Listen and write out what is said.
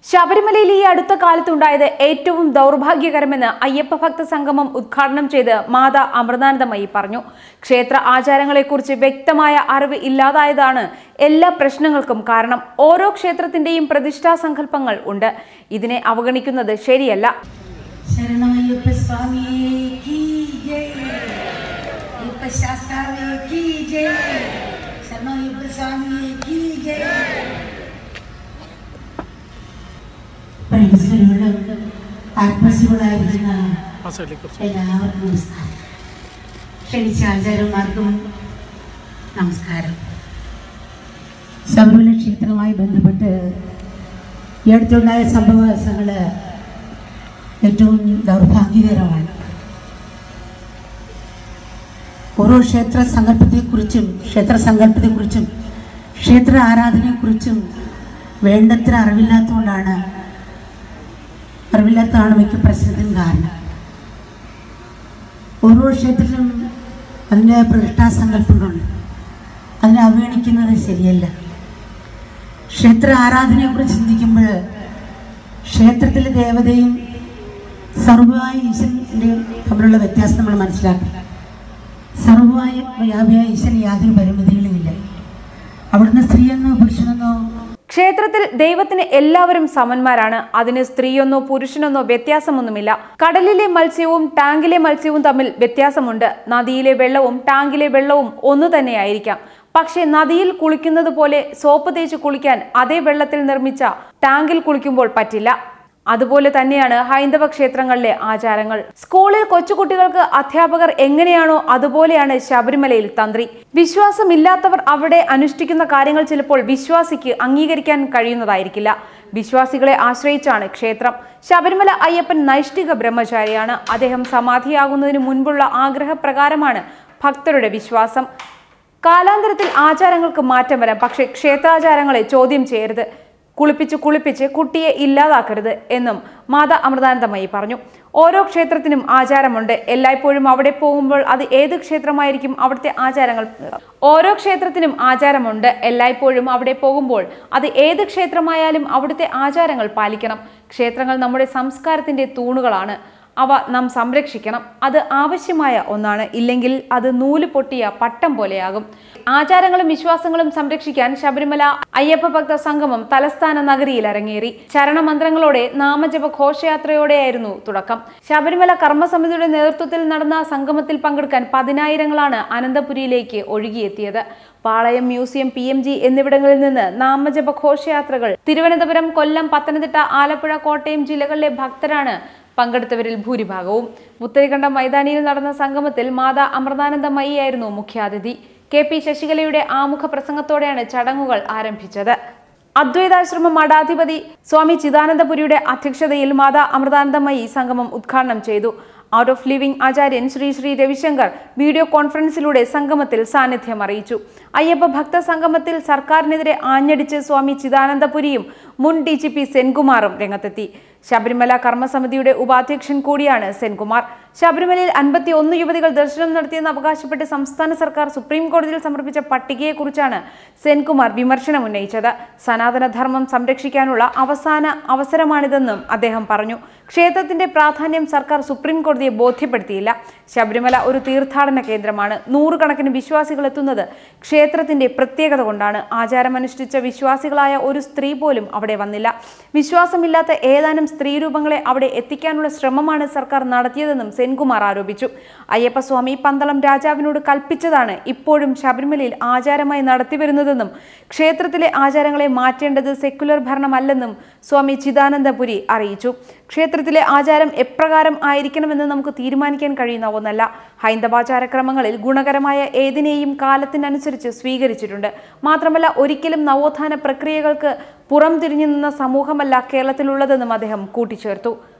ശബരിമലയിൽ ഈ അടുത്ത കാലത്തുണ്ടായത് ഏറ്റവും ദൗർഭാഗ്യകരമെന്ന് അയ്യപ്പ ഭക്ത സംഗമം ഉദ്ഘാടനം ചെയ്ത് മാതാ അമൃതാനന്ദമയി പറഞ്ഞു ക്ഷേത്ര ആചാരങ്ങളെക്കുറിച്ച് വ്യക്തമായ അറിവ് ഇല്ലാതായതാണ് എല്ലാ പ്രശ്നങ്ങൾക്കും കാരണം ഓരോ ക്ഷേത്രത്തിന്റെയും പ്രതിഷ്ഠാ സങ്കല്പങ്ങൾ ഉണ്ട് ഇതിനെ അവഗണിക്കുന്നത് ശരിയല്ല ശരണമയ്യപ്പ സ്വാമിയേ കീ ജയ് അയ്യപ്പ ശാസ്താവേ കീ ജയ് ശരണമയ്യപ്പ സ്വാമിയേ കീ ജയ് പ്രൈസലുകളും ആത്മസികളായിരിക്കുന്ന എല്ലാവർക്കും നമസ്കാരം ക്ഷണിച്ച ആചാര്യന്മാർക്കും നമസ്കാരം ശബരിമല ക്ഷേത്രവുമായി ബന്ധപ്പെട്ട് ഈ അടുത്തുണ്ടായ സംഭവങ്ങൾ ഏറ്റവും ദൗർഭാഗ്യകരമാണ് ഓരോ ക്ഷേത്ര സങ്കല്പത്തെക്കുറിച്ചും ക്ഷേത്ര സങ്കല്പത്തെക്കുറിച്ചും ക്ഷേത്ര ആരാധനയെക്കുറിച്ചും വേണ്ടത്ര അറിവില്ലാത്തതുകൊണ്ടാണ് അറിവില്ലാത്തതാണ് മിക്ക പ്രശ്നത്തിനും കാരണം ഓരോ ക്ഷേത്രത്തിലും അതിൻ്റെ പ്രതിഷ്ഠാ സങ്കല്പങ്ങളുണ്ട് അതിനെ അവഗണിക്കുന്നത് ശരിയല്ല ക്ഷേത്ര ആരാധനയെക്കുറിച്ച് ചിന്തിക്കുമ്പോൾ ക്ഷേത്രത്തിലെ ദേവതയും സർവമായ ഈശ്വരൻ്റെയും തമ്മിലുള്ള വ്യത്യാസം നമ്മൾ മനസ്സിലാക്കണം സർവമായ വ്യാപിയായ ഈശ്വരൻ യാതൊരു പരിമിതികളുമില്ല അവിടുന്ന് സ്ത്രീയെന്നോ പുരുഷനെന്നോ ക്ഷേത്രത്തിൽ ദൈവത്തിന് എല്ലാവരും സമന്മാരാണ് അതിന് സ്ത്രീയെന്നോ പുരുഷനെന്നോ വ്യത്യാസമൊന്നുമില്ല കടലിലെ മത്സ്യവും ടാങ്കിലെ മത്സ്യവും തമ്മിൽ വ്യത്യാസമുണ്ട് നദിയിലെ വെള്ളവും ടാങ്കിലെ വെള്ളവും ഒന്നു തന്നെയായിരിക്കാം പക്ഷേ നദിയിൽ കുളിക്കുന്നത് പോലെ സോപ്പ് തേച്ച് കുളിക്കാൻ അതേ വെള്ളത്തിൽ നിർമ്മിച്ച ടാങ്കിൽ കുളിക്കുമ്പോൾ പറ്റില്ല അതുപോലെ തന്നെയാണ് ഹൈന്ദവ ക്ഷേത്രങ്ങളിലെ ആചാരങ്ങൾ സ്കൂളിൽ കൊച്ചുകുട്ടികൾക്ക് അധ്യാപകർ എങ്ങനെയാണോ അതുപോലെയാണ് ശബരിമലയിൽ തന്ത്രി വിശ്വാസമില്ലാത്തവർ അവിടെ അനുഷ്ഠിക്കുന്ന കാര്യങ്ങൾ ചിലപ്പോൾ വിശ്വാസിക്ക് അംഗീകരിക്കാൻ കഴിയുന്നതായിരിക്കില്ല വിശ്വാസികളെ ആശ്രയിച്ചാണ് ക്ഷേത്രം ശബരിമല അയ്യപ്പൻ നൈഷ്ഠിക ബ്രഹ്മചാരിയാണ് അദ്ദേഹം സമാധിയാകുന്നതിന് മുൻപുള്ള ആഗ്രഹപ്രകാരമാണ് ഭക്തരുടെ വിശ്വാസം കാലാന്തരത്തിൽ ആചാരങ്ങൾക്ക് മാറ്റം വരാം പക്ഷേ ക്ഷേത്രാചാരങ്ങളെ ചോദ്യം ചെയ്യരുത് കുളിപ്പിച്ച് കുളിപ്പിച്ച് കുട്ടിയെ ഇല്ലാതാക്കരുത് എന്നും മാതാ അമൃതാനന്ദമയി പറഞ്ഞു ഓരോ ക്ഷേത്രത്തിനും ആചാരമുണ്ട് എല്ലായ്പ്പോഴും അവിടെ പോകുമ്പോൾ അത് ഏത് ക്ഷേത്രമായിരിക്കും അവിടുത്തെ ആചാരങ്ങൾ ഓരോ ക്ഷേത്രത്തിനും ആചാരമുണ്ട് എല്ലായ്പ്പോഴും അവിടെ പോകുമ്പോൾ അത് ഏത് ക്ഷേത്രമായാലും അവിടുത്തെ ആചാരങ്ങൾ പാലിക്കണം ക്ഷേത്രങ്ങൾ നമ്മുടെ സംസ്കാരത്തിന്റെ തൂണുകളാണ് അവ നാം സംരക്ഷിക്കണം അത് ആവശ്യമായ ഒന്നാണ് ഇല്ലെങ്കിൽ അത് നൂല് പൊട്ടിയ പട്ടം പോലെയാകും ആചാരങ്ങളും വിശ്വാസങ്ങളും സംരക്ഷിക്കാൻ ശബരിമല അയ്യപ്പ ഭക്ത സംഗമം തലസ്ഥാന നഗരിയിൽ അരങ്ങേറി ചരണമന്ത്രങ്ങളോടെ നാമജപ ഘോഷയാത്രയോടെയായിരുന്നു തുടക്കം ശബരിമല കർമ്മസമിതിയുടെ നേതൃത്വത്തിൽ നടന്ന സംഗമത്തിൽ പങ്കെടുക്കാൻ പതിനായിരങ്ങളാണ് അനന്തപുരിയിലേക്ക് ഒഴുകിയെത്തിയത് Palayam museum P M G എന്നിവിടങ്ങളിൽ നിന്ന് നാമജപ ഘോഷയാത്രകൾ തിരുവനന്തപുരം കൊല്ലം പത്തനംതിട്ട ആലപ്പുഴ കോട്ടയം ജില്ലകളിലെ ഭക്തരാണ് പങ്കെടുത്തവരിൽ ഭൂരിഭാഗവും പുത്തരിക്കണ്ടം മൈതാനിയിൽ നടന്ന സംഗമത്തിൽ മാതാ അമൃതാനന്ദമയിയായിരുന്നു മുഖ്യാതിഥി കെ പി ശശികലയുടെ ആമുഖ പ്രസംഗത്തോടെയാണ് ചടങ്ങുകൾ ആരംഭിച്ചത് അദ്വൈതാശ്രമ മഠാധിപതി സ്വാമി ചിദാനന്ദപുരിയുടെ അധ്യക്ഷതയിൽ മാതാ അമൃതാനന്ദമയി സംഗമം ഉദ്ഘാടനം ചെയ്തു ഔട്ട് ഓഫ് ലിവിംഗ് ആചാര്യൻ ശ്രീ ശ്രീ രവിശങ്കർ വീഡിയോ കോൺഫറൻസിലൂടെ സംഗമത്തിൽ സാന്നിധ്യം അറിയിച്ചു അയ്യപ്പ ഭക്ത സംഗമത്തിൽ സർക്കാരിനെതിരെ ആഞ്ഞടിച്ച് സ്വാമി ചിദാനന്ദപുരിയും മുൻ ഡി ജി പി സെൻകുമാറും രംഗത്തെത്തി ശബരിമല കർമ്മസമിതിയുടെ ഉപാധ്യക്ഷൻ കൂടിയാണ് സെൻകുമാർ ശബരിമലയിൽ അൻപത്തി ഒന്ന് യുവതികൾ ദർശനം നടത്തിയെന്ന് അവകാശപ്പെട്ട് സംസ്ഥാന സർക്കാർ സുപ്രീം കോടതിയിൽ സമർപ്പിച്ച പട്ടികയെക്കുറിച്ചാണ് സെൻകുമാർ വിമർശനം ഉന്നയിച്ചത് സനാതനധർമ്മം സംരക്ഷിക്കാനുള്ള അവസാന അവസരമാണിതെന്നും അദ്ദേഹം പറഞ്ഞു ക്ഷേത്രത്തിന്റെ പ്രാധാന്യം സർക്കാർ സുപ്രീം കോടതിയെ ബോധ്യപ്പെടുത്തിയില്ല ശബരിമല ഒരു തീർത്ഥാടന കേന്ദ്രമാണ് നൂറുകണക്കിന് വിശ്വാസികൾ എത്തുന്നത് ക്ഷേത്രത്തിന്റെ പ്രത്യേകത കൊണ്ടാണ് ആചാരമനുഷ്ഠിച്ച വിശ്വാസികളായ ഒരു സ്ത്രീ പോലും അവിടെ വന്നില്ല വിശ്വാസമില്ലാത്ത ഏതാനും സ്ത്രീരൂപങ്ങളെ അവിടെ എത്തിക്കാനുള്ള ശ്രമമാണ് സർക്കാർ നടത്തിയതെന്നും സെൻകുമാർ ആരോപിച്ചു അയ്യപ്പസ്വാമി പന്തളം രാജാവിനോട് കൽപ്പിച്ചതാണ് ഇപ്പോഴും ശബരിമലയിൽ ആചാരമായി നടത്തിവരുന്നതെന്നും ക്ഷേത്രത്തിലെ ആചാരങ്ങളെ മാറ്റേണ്ടത് സെക്കുലർ ഭരണമല്ലെന്നും സ്വാമി ചിദാനന്ദപുരി അറിയിച്ചു ക്ഷേത്രത്തിലെ ആചാരം എപ്രകാരം ആയിരിക്കണമെന്ന് നമുക്ക് തീരുമാനിക്കാൻ കഴിയുന്ന ഒന്നല്ല ഹൈന്ദവാചാരക്രമങ്ങളിൽ ഗുണകരമായ ഏതിനെയും കാലത്തിനനുസരിച്ച് സ്വീകരിച്ചിട്ടുണ്ട് മാത്രമല്ല ഒരിക്കലും നവോത്ഥാന പ്രക്രിയകൾക്ക് പുറം തിരിഞ്ഞു നിന്ന സമൂഹമല്ല കേരളത്തിലുള്ളതെന്നും അദ്ദേഹം കൂട്ടിച്ചേർത്തു